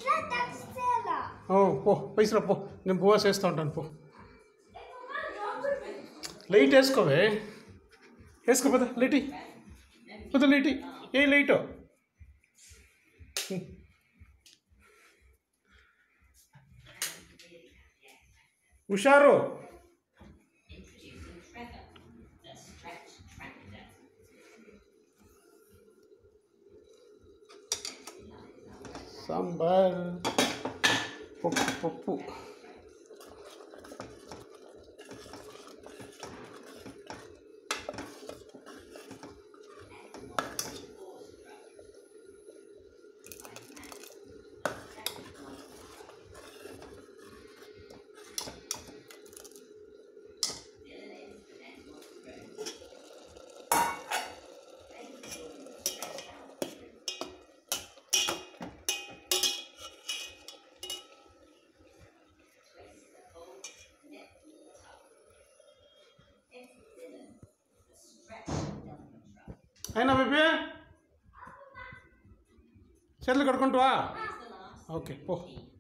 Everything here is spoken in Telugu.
ఇట్లా టచ్ చేయాలా ఓ పో పైసరా పో నేను బువా చేస్తూ ఉంటాను పో లైట్ వేసుకోవే వేసుకో పద లైట్ ఇయ్యి. పద లైట్ ఇయ్యి. ఏ లైట్ హుషారు సాంబార్ పప్పు పప్పు అయినా బేబీ చేతులు కడుకుంటావా ఓకే పో